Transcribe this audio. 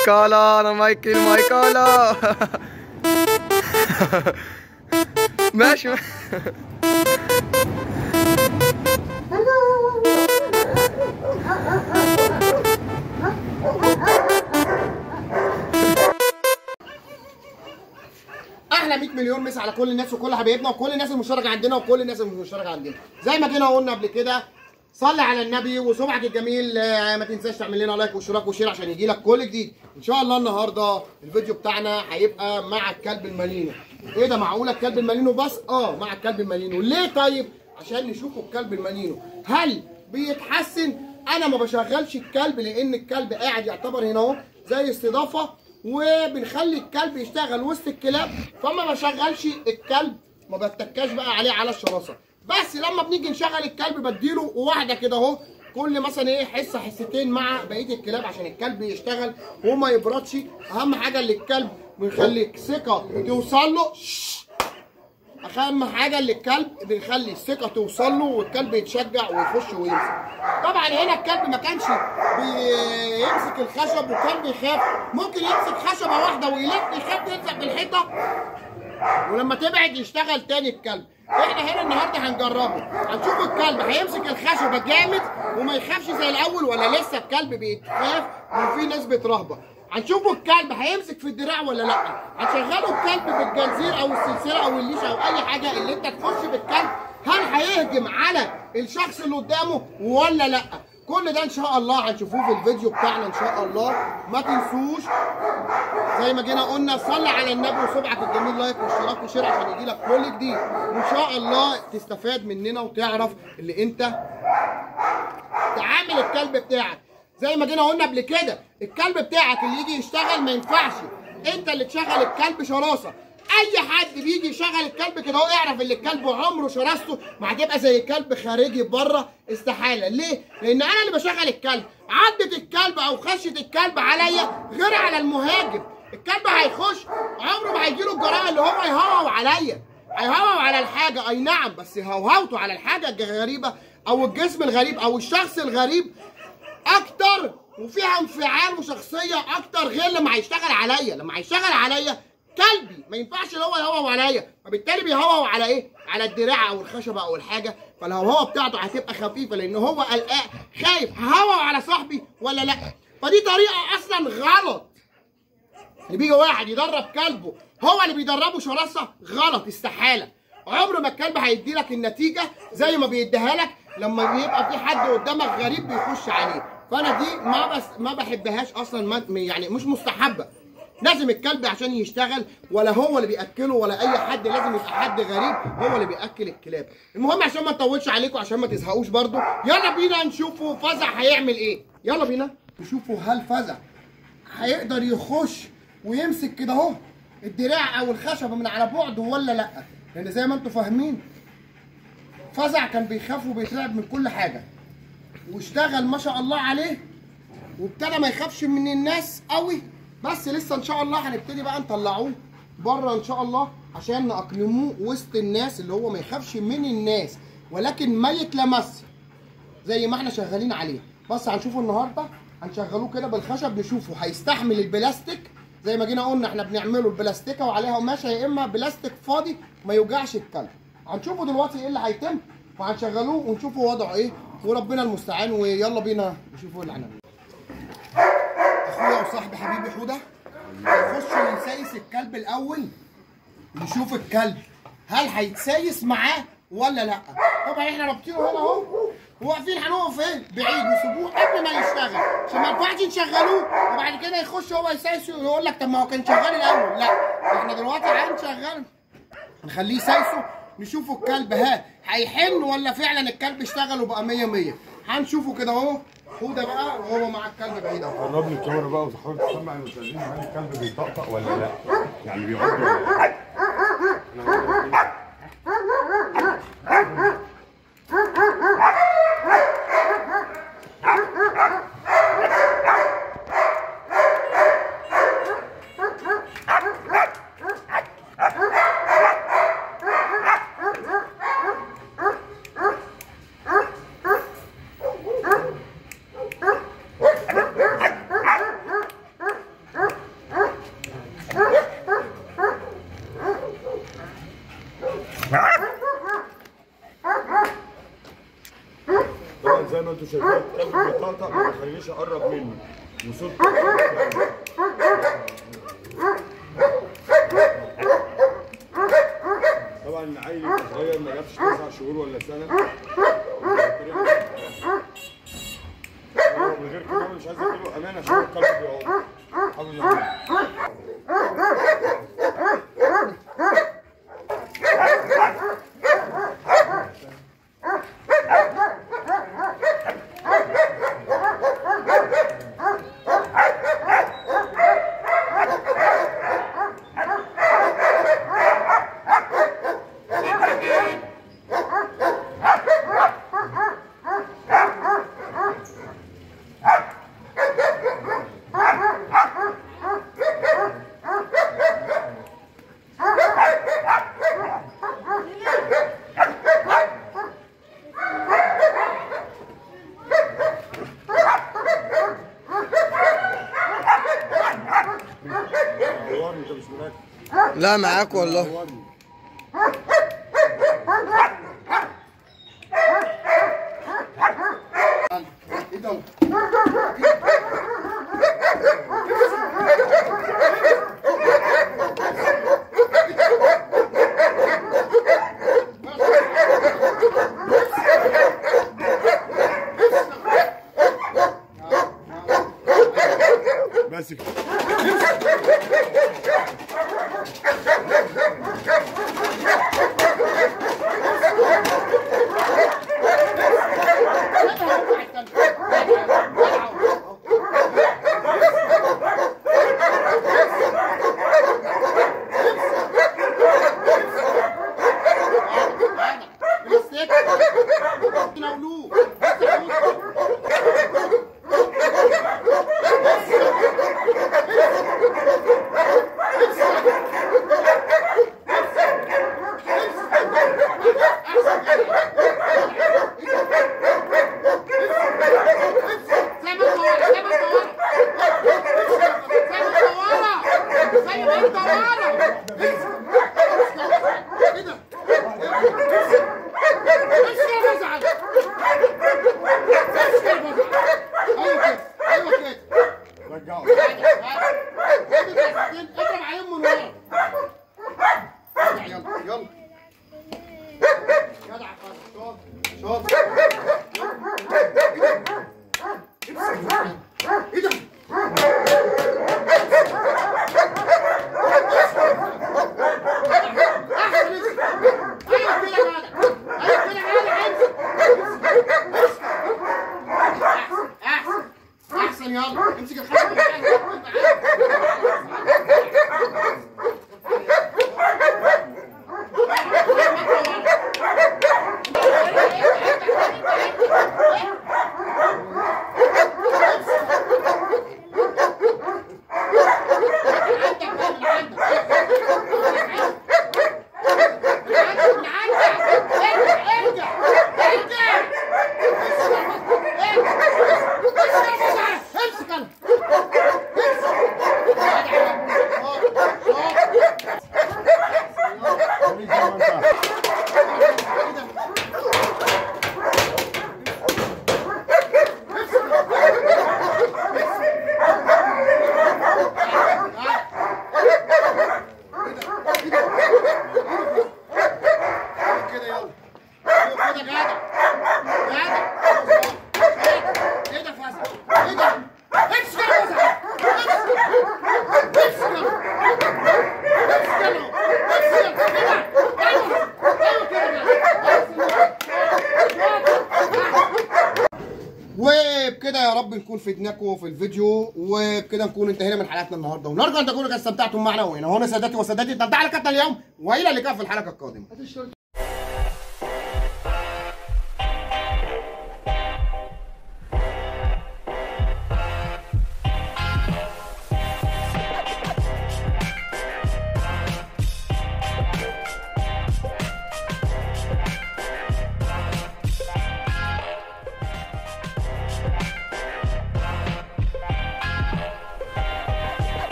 مايكالا انا مايكل مايكالا ماشي احلى 100 مليون مسا على كل الناس وكل حبايبنا وكل الناس المشتركه عندنا وكل الناس اللي مش مشتركه عندنا زي ما جينا قلنا قبل كده صلي على النبي وسمعك الجميل آه، ما تنساش تعمل لنا لايك واشتراك وشير عشان يجي لك كل جديد ان شاء الله النهارده الفيديو بتاعنا هيبقى مع الكلب المالينو ايه ده معقوله الكلب المالينو بس اه مع الكلب المالينو ليه طيب عشان نشوفوا الكلب المالينو هل بيتحسن انا ما بشغلش الكلب لان الكلب قاعد يعتبر هنا اهو زي استضافه وبنخلي الكلب يشتغل وسط الكلاب فما بشغلش الكلب ما بتكاش بقى عليه على الشراسه بس لما بنيجي نشغل الكلب بديله واحده كده اهو كل مثلا ايه حصه حصتين مع بقيه الكلاب عشان الكلب يشتغل وما يبردش اهم حاجه اللي الكلب بنخلي ثقه توصل له شش. اهم حاجه اللي الكلب بنخلي الثقه توصل له والكلب يتشجع ويخش ويمسك طبعا هنا الكلب ما كانش بيمسك الخشب وكان بيخاف ممكن يمسك خشبه واحده ويلف يخاف يلزق بالحيطه ولما تبعد يشتغل تاني الكلب احنا هنا النهارده هنجربه هنشوف الكلب هيمسك الخشبه جامد وما يخافش زي الاول ولا لسه الكلب بيتخاف وفي نسبه رهبه هنشوفه الكلب هيمسك في الدراع ولا لا هنشغله الكلب بالجنزير او السلسله او الليشه او اي حاجه اللي انت تخش بالكلب هل هيهجم على الشخص اللي قدامه ولا لا كل ده ان شاء الله هنشوفوه في الفيديو بتاعنا ان شاء الله ما تنسوش زي ما جينا قلنا صلي على النبي وسبعك الجميل لايك واشتراك وشير عشان يجي لك كل جديد وان شاء الله تستفاد مننا وتعرف اللي انت تعامل الكلب بتاعك زي ما جينا قلنا قبل كده الكلب بتاعك اللي يجي يشتغل ما ينفعش انت اللي تشغل الكلب شراسه اي حد بيجي يشغل الكلب كده هو يعرف ان الكلب عمره شراسته ما هتبقى زي كلب خارجي بره استحاله ليه لان انا اللي بشغل الكلب عدت الكلب او خشت الكلب عليا غير على المهاجم الكلب هيخش عمره ما هيجيله الجراءه اللي هو يهوهو عليا هيهوهو على الحاجه اي نعم بس هوهوته على الحاجه الغريبه او الجسم الغريب او الشخص الغريب اكتر وفيها انفعال وشخصيه اكتر غير لما هيشتغل عليا لما هيشتغل عليا كلبي ما ينفعش اللي هو يهوهو عليا فبالتالي بيهوهو على ايه على الدراع او الخشبه او الحاجه فالهوهوه بتاعته هتبقى خفيفه لان هو قلقان خايف ههوهو على صاحبي ولا لا فدي طريقه اصلا غلط اللي بيجي واحد يدرب كلبه هو اللي بيدربه شراسه غلط استحاله عمر ما الكلب هيدي لك النتيجه زي ما بيديها لك لما بيبقى في حد قدامك غريب بيخش عليه فانا دي ما بس ما بحبهاش اصلا ما يعني مش مستحبه لازم الكلب عشان يشتغل ولا هو اللي بياكله ولا اي حد لازم يبقى حد غريب هو اللي بياكل الكلاب المهم عشان ما نطولش عليكم عشان ما تزهقوش برضو يلا بينا نشوفوا فزع هيعمل ايه يلا بينا نشوفوا هل فزع هيقدر يخش ويمسك كده اهو الدراع او الخشبه من على بعد ولا لا لان زي ما انتم فاهمين فزع كان بيخاف وبيترعب من كل حاجه واشتغل ما شاء الله عليه وابتدى ما يخافش من الناس قوي بس لسه ان شاء الله هنبتدي بقى نطلعوه بره ان شاء الله عشان نأقلموه وسط الناس اللي هو ما يخافش من الناس ولكن ما يتلمس زي ما احنا شغالين عليه بس هنشوفه النهارده هنشغلوه كده بالخشب نشوفه هيستحمل البلاستيك زي ما جينا قلنا احنا بنعمله البلاستيكه وعليها قماشه يا اما بلاستيك فاضي ما يوجعش الكلب هنشوفه دلوقتي ايه اللي هيتم وهنشغلوه ونشوفوا وضعه ايه وربنا المستعان ويلا بينا نشوفوا ايه اللي هنعمله اخويا وصاحبي حبيبي حوده هنخش نسايس الكلب الاول نشوف الكلب هل هيتسايس معاه ولا لا طبعا احنا رابطينه هنا اهو واقفين هنقف ايه بعيد نسيبوه قبل ما يشتغل عشان ما ينفعش نشغلوه وبعد كده يخش هو يسايس ويقول لك طب ما هو كان شغال الاول لا احنا دلوقتي هنشغله نخليه يسايسه نشوفه الكلب ها هيحن ولا فعلا الكلب اشتغل وبقى 100 100 هنشوفه كده اهو حوده بقى وهو مع الكلب بعيد اهو قرب لي الكاميرا بقى وتحاول تسمع المشاهدين هل الكلب بيطقطق ولا لا؟ يعني بيعض ولا لا؟ بيطقطق ما بيخلينيش اقرب منه وصوت طبعا العيل صغير ما جابش تسع شهور ولا سنه هو من غير كده أنا مش عايز اديله امان عشان هو الكلب بيعوق حافظ عليه. دورني انت مش مركز لا معاك والله دورني ايه ده بس كده بلاستيك تناولوه زي ما انت ورا زي ما انت ورا زي ما انت ورا ايه ده؟ امشي يا مزعج امشي يا مزعج ايوه كده ايوه كده رجعه اضرب عليهم من ورا يلا يلا جدع شاطر شاطر ايه ده؟ احسن امسك ايوه كده يا جدع ايوه كده يا جدع امسك احسن احسن احسن يلا امسك الخشبه امسك انا خليك زي ما انت كده يلا ايوه كده جدع جدع ايه ده فاسد ايه ده امسك يا فاسد امسك امسك امسك امسك كده ايوه ايوه كده وبكده يا رب نكون فدناكم في الفيديو وبكده نكون انتهينا من حلقتنا النهارده ونرجو ان تكونوا قد استمتعتم معنا وهنا هنا سادتي وسادتي تدعي لكتنا اليوم والى اللقاء في الحلقه القادمه